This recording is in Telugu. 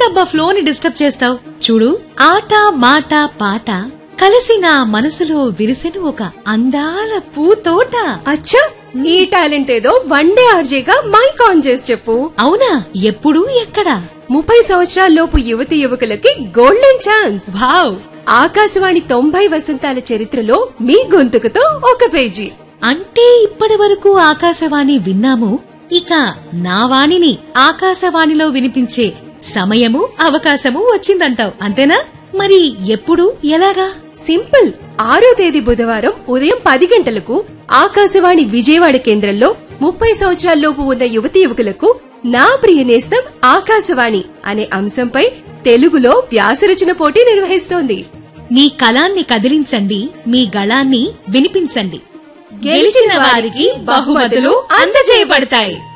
ఏంటబ్బా ఫ్లోని డిస్టర్బ్ చేస్తావు చూడు ఆట మాట పాట కలిసి నా మనసులో విరిసెను ఒక అందాల పూతోట అచ్చా ఈ టాలెంట్ ఏదో వన్ డే ఆర్జేగా మైక్ ఆన్ చేసి చెప్పు అవునా ఎప్పుడు ఎక్కడ ముప్పై సంవత్సరాల లోపు యువతి యువకులకి గోల్డెన్ ఛాన్స్ వావ్ ఆకాశవాణి తొంభై వసంతాల చరిత్రలో మీ గొంతుకుతో ఒక పేజీ అంటే ఇప్పటి వరకు ఆకాశవాణి విన్నాము ఇక నా వాణిని ఆకాశవాణిలో వినిపించే సమయము అవకాశము వచ్చిందంటావు అంతేనా మరి ఎప్పుడు ఎలాగా సింపుల్ ఆరో తేదీ బుధవారం ఉదయం పది గంటలకు ఆకాశవాణి విజయవాడ కేంద్రంలో ముప్పై సంవత్సరాల లోపు ఉన్న యువతి యువకులకు నా ప్రియ నేస్తం ఆకాశవాణి అనే అంశంపై తెలుగులో వ్యాసరచన పోటీ నిర్వహిస్తోంది మీ కళాన్ని కదిలించండి మీ గళాన్ని వినిపించండి గెలిచిన వారికి బహుమతులు అందజేయబడతాయి